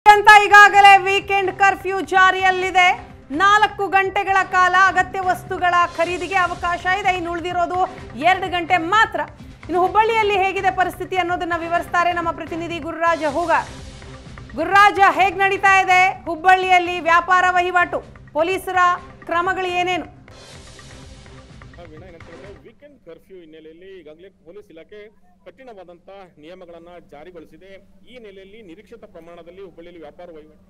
ಅಂತ ಈಗಾಗಲೇ weekend curfew ಜಾರಿಯಲ್ಲಿದೆ ನಾಲ್ಕು ಗಂಟೆಗಳ ಕಾಲ ಅಗತ್ಯ ವಸ್ತುಗಳ ಖರೀದಿಗೆ ಅವಕಾಶ ಇದೆ ಇನ್ನು ಉಳಿದಿರೋದು ಎರಡು ಗಂಟೆ ಮಾತ್ರ ಇನ್ನು ಹುಬ್ಬಳ್ಳಿಯಲ್ಲಿ ಹೇಗಿದೆ ಪರಿಸ್ಥಿತಿ ಅನ್ನೋದನ್ನ ವಿವರಿಸ್ತಾರೆ ನಮ್ಮ ಪ್ರತಿನಿಧಿ ಗುರುರಾಜ ಹೂಗ ಗುರುರಾಜ ಹೇಗ್ ನಡೀತಾ ಇದೆ ಹುಬ್ಬಳ್ಳಿಯಲ್ಲಿ ವ್ಯಾಪಾರ ವಹಿವಾಟು ಪೊಲೀಸರ ಕ್ರಮಗಳು ಏನೇನು ವೀಣಾ ಏನಂತ ಹೇಳಿದ್ರೆ ವೀಕೆಂಡ್ ಕರ್ಫ್ಯೂ ಹಿನ್ನೆಲೆಯಲ್ಲಿ ಈಗಾಗಲೇ ಪೊಲೀಸ್ ಇಲಾಖೆ ಕಠಿಣವಾದಂತಹ ನಿಯಮಗಳನ್ನ ಜಾರಿಗೊಳಿಸಿದೆ ಈ ಹಿನ್ನೆಲೆಯಲ್ಲಿ ನಿರೀಕ್ಷಿತ ಪ್ರಮಾಣದಲ್ಲಿ ಹುಬ್ಬಳ್ಳಿಯಲ್ಲಿ ವ್ಯಾಪಾರ ವಹಿವಾಟು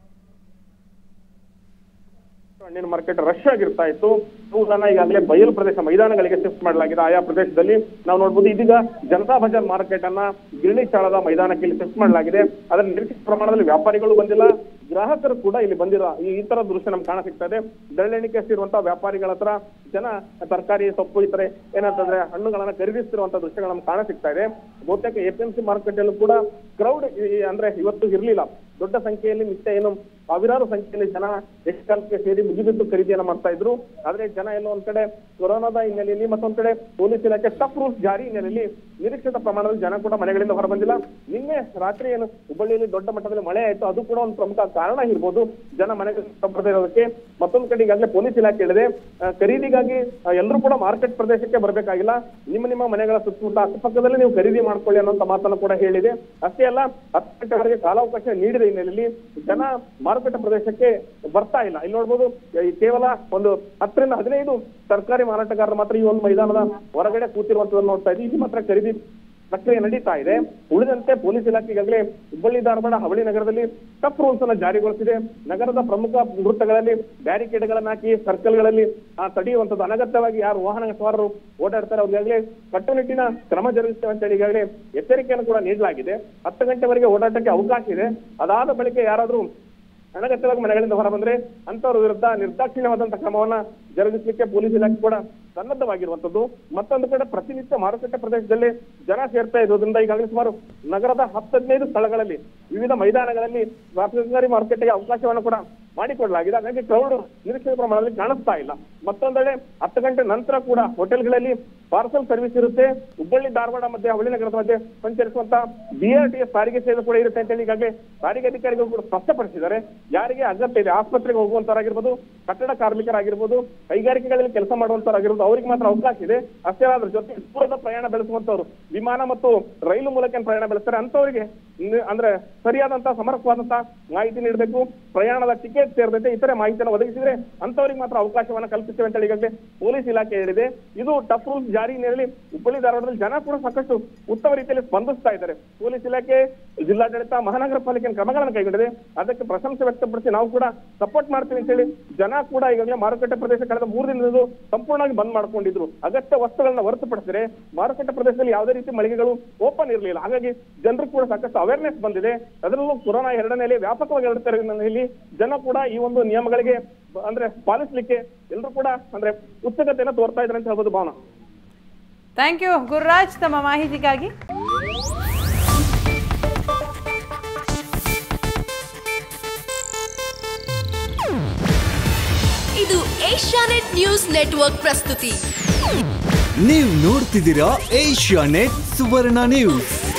ಹಣ್ಣಿನ ಮಾರ್ಕೆಟ್ ರಶ್ ಆಗಿರ್ತಾ ಇತ್ತು ಅವುಗಳನ್ನ ಈಗಾಗಲೇ ಬಯಲು ಪ್ರದೇಶ ಮೈದಾನಗಳಿಗೆ ಶಿಫ್ಟ್ ಮಾಡಲಾಗಿದೆ ಆಯಾ ಪ್ರದೇಶದಲ್ಲಿ ನಾವು ನೋಡ್ಬೋದು ಇದೀಗ ಜನತಾ ಬಜಾರ್ ಮಾರ್ಕೆಟ್ ಅನ್ನ ಗಿರಣಿ ಚಾಳದ ಮೈದಾನಕ್ಕೆ ಇಲ್ಲಿ ಶಿಫ್ಟ್ ಮಾಡಲಾಗಿದೆ ಅದರ ನಿರೀಕ್ಷಿತ ಪ್ರಮಾಣದಲ್ಲಿ ವ್ಯಾಪಾರಿಗಳು ಬಂದಿಲ್ಲ ಗ್ರಾಹಕರು ಕೂಡ ಇಲ್ಲಿ ಬಂದಿಲ್ಲ ಈ ಈ ತರ ದೃಶ್ಯ ನಮ್ಗೆ ಕಾಣ ಸಿಗ್ತಾ ಇದೆ ಬೆರಳೆಣಿಕೆ ಇರುವಂತಹ ವ್ಯಾಪಾರಿಗಳ ಹತ್ರ ಜನ ತರಕಾರಿ ಸೊಪ್ಪು ಇತರೆ ಏನಂತಂದ್ರೆ ಹಣ್ಣುಗಳನ್ನ ಖರೀದಿಸ್ತಿರುವಂತ ದೃಶ್ಯಗಳು ನಮ್ಗೆ ಕಾಣ ಸಿಗ್ತಾ ಇದೆ ಬಹುತೇಕ ಎ ಸಿ ಮಾರ್ಕೆಟ್ ಅಲ್ಲೂ ಕೂಡ ಕ್ರೌಡ್ ಅಂದ್ರೆ ಇವತ್ತು ಇರ್ಲಿಲ್ಲ ದೊಡ್ಡ ಸಂಖ್ಯೆಯಲ್ಲಿ ನಿತ್ಯ ಏನು ಸಾವಿರಾರು ಸಂಖ್ಯೆಯಲ್ಲಿ ಜನ ಎಕ್ಸ್ಕಾಲ್ಗೆ ಸೇರಿ ಮುಗಿಬಿದ್ದು ಖರೀದಿಯನ್ನ ಮಾಡ್ತಾ ಇದ್ರು ಆದ್ರೆ ಜನ ಎಲ್ಲೋ ಒಂದ್ ಕಡೆ ಕೊರೋನಾದ ಹಿನ್ನೆಲೆಯಲ್ಲಿ ಮತ್ತೊಂದ್ ಕಡೆ ಪೊಲೀಸ್ ಇಲಾಖೆ ಟಫ್ ರೂಲ್ಸ್ ಜಾರಿ ಹಿನ್ನೆಲೆಯಲ್ಲಿ ನಿರೀಕ್ಷಿತ ಪ್ರಮಾಣದಲ್ಲಿ ಜನ ಕೂಡ ಮನೆಗಳಿಂದ ಹೊರಬಂದಿಲ್ಲ ನಿನ್ನೆ ರಾತ್ರಿ ಏನು ಹುಬ್ಬಳ್ಳಿಯಲ್ಲಿ ದೊಡ್ಡ ಮಟ್ಟದಲ್ಲಿ ಮಳೆ ಆಯ್ತು ಅದು ಕೂಡ ಒಂದು ಪ್ರಮುಖ ಕಾರಣ ಇರ್ಬೋದು ಜನ ಮನೆಗೆ ಬರದೇ ಇರೋದಕ್ಕೆ ಮತ್ತೊಂದ್ ಕಡೆ ಈಗಾಗಲೇ ಪೊಲೀಸ್ ಇಲಾಖೆ ಹೇಳಿದೆ ಆ, ಖರೀದಿಗಾಗಿ ಎಲ್ಲರೂ ಕೂಡ ಮಾರ್ಕೆಟ್ ಪ್ರದೇಶಕ್ಕೆ ಬರಬೇಕಾಗಿಲ್ಲ ನಿಮ್ಮ ನಿಮ್ಮ ಮನೆಗಳ ಸುತ್ತಮುತ್ತ ಅಕ್ಕಪಕ್ಕದಲ್ಲಿ ನೀವು ಖರೀದಿ ಮಾಡ್ಕೊಳ್ಳಿ ಅನ್ನೋಂತ ಮಾತನ್ನು ಕೂಡ ಹೇಳಿದೆ ಅಷ್ಟೇ ಅಲ್ಲ ಹತ್ತು ಗಂಟೆವರೆಗೆ ಕಾಲಾವಕಾಶ ನೀಡಿದ ಹಿನ್ನೆಲೆಯಲ್ಲಿ ಜನ ಮಾರುಕಟ್ಟೆ ಪ್ರದೇಶಕ್ಕೆ ಬರ್ತಾ ಇಲ್ಲ ಇಲ್ಲಿ ನೋಡ್ಬೋದು ಈ ಕೇವಲ ಒಂದು ಹತ್ತರಿಂದ ಹದಿನೈದು ತರಕಾರಿ ಮಾರಾಟಗಾರರು ಮಾತ್ರ ಈ ಒಂದು ಮೈದಾನದ ಹೊರಗಡೆ ಕೂತಿರುವಂತದನ್ನು ನೋಡ್ತಾ ಇದ್ದೀವಿ ಇಲ್ಲಿ ಮಾತ್ರ ಖರೀದಿ ಪ್ರಕ್ರಿಯೆ ನಡೀತಾ ಇದೆ ಉಳಿದಂತೆ ಪೊಲೀಸ್ ಇಲಾಖೆ ಈಗಾಗಲೇ ಹುಬ್ಬಳ್ಳಿ ಧಾರವಾಡ ಹವಳಿ ನಗರದಲ್ಲಿ ಟಫ್ ರೂಲ್ಸ್ ಅನ್ನ ಜಾರಿಗೊಳಿಸಿದೆ ನಗರದ ಪ್ರಮುಖ ವೃತ್ತಗಳಲ್ಲಿ ಬ್ಯಾರಿಕೇಡ್ಗಳನ್ನ ಹಾಕಿ ಸರ್ಕಲ್ಗಳಲ್ಲಿ ಆ ತಡೆಯುವಂಥದ್ದು ಅನಗತ್ಯವಾಗಿ ಯಾರು ವಾಹನ ಸವಾರರು ಓಡಾಡ್ತಾರೆ ಅವ್ರಿಗಾಗಲೇ ಕಟ್ಟುನಿಟ್ಟಿನ ಕ್ರಮ ಜರುಗಿಸ್ತೇವೆ ಅಂತ ಹೇಳಿ ಈಗಾಗಲೇ ಎಚ್ಚರಿಕೆಯನ್ನು ಕೂಡ ನೀಡಲಾಗಿದೆ ಹತ್ತು ಗಂಟೆವರೆಗೆ ಓಡಾಟಕ್ಕೆ ಅವಕಾಶ ಇದೆ ಅದಾದ ಬಳಿಕ ಯಾರಾದ್ರೂ ಅನಗತ್ಯವಾಗಿ ಮನೆಗಳಿಂದ ಹೊರ ಬಂದ್ರೆ ಅಂತವ್ರ ವಿರುದ್ಧ ನಿರ್ದಾಕ್ಷಿಣ್ಯವಾದಂತಹ ಕ್ರಮವನ್ನ ಜರುಗಿಸಲಿಕ್ಕೆ ಪೊಲೀಸ್ ಇಲಾಖೆ ಕೂಡ ಸನ್ನದ್ಧವಾಗಿರುವಂತದ್ದು ಮತ್ತೊಂದು ಕಡೆ ಪ್ರತಿನಿತ್ಯ ಮಾರುಕಟ್ಟೆ ಪ್ರದೇಶದಲ್ಲಿ ಜನ ಸೇರ್ತಾ ಇರೋದ್ರಿಂದ ಈಗಾಗಲೇ ಸುಮಾರು ನಗರದ ಹತ್ತು ಹದಿನೈದು ಸ್ಥಳಗಳಲ್ಲಿ ವಿವಿಧ ಮೈದಾನಗಳಲ್ಲಿ ತರಕಾರಿ ಮಾರುಕಟ್ಟೆಗೆ ಅವಕಾಶವನ್ನು ಕೂಡ ಮಾಡಿಕೊಡಲಾಗಿದೆ ಹಾಗಾಗಿ ಕ್ರೌಡ್ ನಿರೀಕ್ಷಿತ ಪ್ರಮಾಣದಲ್ಲಿ ಕಾಣಿಸ್ತಾ ಇಲ್ಲ ಮತ್ತೊಂದೆಡೆ ಹತ್ತು ಗಂಟೆ ನಂತರ ಕೂಡ ಹೋಟೆಲ್ಗಳಲ್ಲಿ ಪಾರ್ಸಲ್ ಸರ್ವಿಸ್ ಇರುತ್ತೆ ಹುಬ್ಬಳ್ಳಿ ಧಾರವಾಡ ಮಧ್ಯೆ ಹವಳಿ ನಗರದ ಮಧ್ಯೆ ಸಂಚರಿಸುವಂತ ಬಿಆರ್ಟಿಎಸ್ ಸಾರಿಗೆ ಸೇವೆ ಕೂಡ ಇರುತ್ತೆ ಅಂತ ಹೇಳಿ ಈಗಾಗಲೇ ಸಾರಿಗೆ ಅಧಿಕಾರಿಗಳು ಕೂಡ ಸ್ಪಷ್ಟಪಡಿಸಿದ್ದಾರೆ ಯಾರಿಗೆ ಅಗತ್ಯ ಇದೆ ಆಸ್ಪತ್ರೆಗೆ ಹೋಗುವಂತವರಾಗಿರ್ಬೋದು ಕಟ್ಟಡ ಕಾರ್ಮಿಕರಾಗಿರ್ಬೋದು ಕೈಗಾರಿಕೆಗಳಲ್ಲಿ ಕೆಲಸ ಮಾಡುವಂತವರಾಗಿರ್ಬೋದು ಅವ್ರಿಗೆ ಮಾತ್ರ ಅವಕಾಶ ಇದೆ ಅಷ್ಟೇ ಅಲ್ಲ ಅದ್ರ ಜೊತೆ ದೂರದ ಪ್ರಯಾಣ ಬೆಳೆಸುವಂತವ್ರು ವಿಮಾನ ಮತ್ತು ರೈಲು ಮೂಲಕ ಏನ್ ಪ್ರಯಾಣ ಬೆಳೆಸ್ತಾರೆ ಅಂತವರಿಗೆ ಅಂದ್ರೆ ಸರಿಯಾದಂತಹ ಸಮರ್ಪಕವಾದಂತಹ ಮಾಹಿತಿ ನೀಡಬೇಕು ಪ್ರಯಾಣದ ಟಿಕೆಟ್ ಸೇರಿದಂತೆ ಇತರೆ ಮಾಹಿತಿಯನ್ನು ಒದಗಿಸಿದ್ರೆ ಅಂತವರಿಗೆ ಮಾತ್ರ ಅವಕಾಶವನ್ನ ಕಲ್ಪಿಸ್ತೇವೆ ಅಂತ ಹೇಳಿ ಈಗಾಗಲೇ ಪೊಲೀಸ್ ಇಲಾಖೆ ಹೇಳಿದೆ ಇದು ಟಫ್ ರೂಲ್ಸ್ ಜಾರಿ ಹಿನ್ನೆಲೆಯಲ್ಲಿ ಹುಬ್ಬಳ್ಳಿ ಧಾರವಾಡದಲ್ಲಿ ಜನ ಕೂಡ ಸಾಕಷ್ಟು ಉತ್ತಮ ರೀತಿಯಲ್ಲಿ ಸ್ಪಂದಿಸ್ತಾ ಇದ್ದಾರೆ ಪೊಲೀಸ್ ಇಲಾಖೆ ಜಿಲ್ಲಾಡಳಿತ ಮಹಾನಗರ ಪಾಲಿಕೆ ಕ್ರಮಗಳನ್ನು ಕೈಗೊಂಡಿದೆ ಅದಕ್ಕೆ ಪ್ರಶಂಸೆ ವ್ಯಕ್ತಪಡಿಸಿ ನಾವು ಕೂಡ ಸಪೋರ್ಟ್ ಮಾಡ್ತೀವಿ ಅಂತ ಹೇಳಿ ಜನ ಕೂಡ ಈಗಾಗಲೇ ಮಾರುಕಟ್ಟೆ ಪ್ರದೇಶ ಕಳೆದ ಮೂರು ದಿನದಿಂದ ಸಂಪೂರ್ಣವಾಗಿ ಬಂದ್ ಮಾಡ್ಕೊಂಡಿದ್ರು ಅಗತ್ಯ ವಸ್ತುಗಳನ್ನ ಹೊರತುಪಡಿಸಿದ್ರೆ ಮಾರುಕಟ್ಟೆ ಪ್ರದೇಶದಲ್ಲಿ ಯಾವುದೇ ರೀತಿ ಮಳಿಗೆಗಳು ಓಪನ್ ಇರಲಿಲ್ಲ ಹಾಗಾಗಿ ಜನರು ಕೂಡ ಸಾಕಷ್ಟು ಅವೇರ್ನೆಸ್ ಬಂದಿದೆ ಅದರಲ್ಲೂ ಕೊರೋನಾ ಎರಡನೇ ಅಲೆ ವ್ಯಾಪಕವಾಗಿ ಹರಡ್ತಾ ಇರೋ ಹಿನ್ನೆಲೆಯಲ್ಲಿ ಜನ ಕೂಡ ಈ ಒಂದು ನಿಯಮಗಳಿಗೆ ಬ- ಅಂದ್ರೆ ಪಾಲಿಸಲಿಕ್ಕೆ ಎಲ್ಲರೂ ಕೂಡ ಅಂದ್ರೆ ಉತ್ಸುಕತೆಯನ್ನು ತೋರ್ತಾ ಇದ್ದಾರೆ ಅಂತ ಹೇಳ್ಬೋದು ಭಾವನಾ ಥ್ಯಾಂಕ್ ಯು ಗುರುರಾಜ್ ತಮ್ಮ ಮಾಹಿತಿಗಾಗಿ ಇದು ಏಷ್ಯಾನೆಟ್ ನ್ಯೂಸ್ ನೆಟ್ವರ್ಕ್ ಪ್ರಸ್ತುತಿ ನೀವು ನೋಡ್ತಿದ್ದೀರಾ ಏಷ್ಯಾ ನೆಟ್ ಸುವರ್ಣ ನ್ಯೂಸ್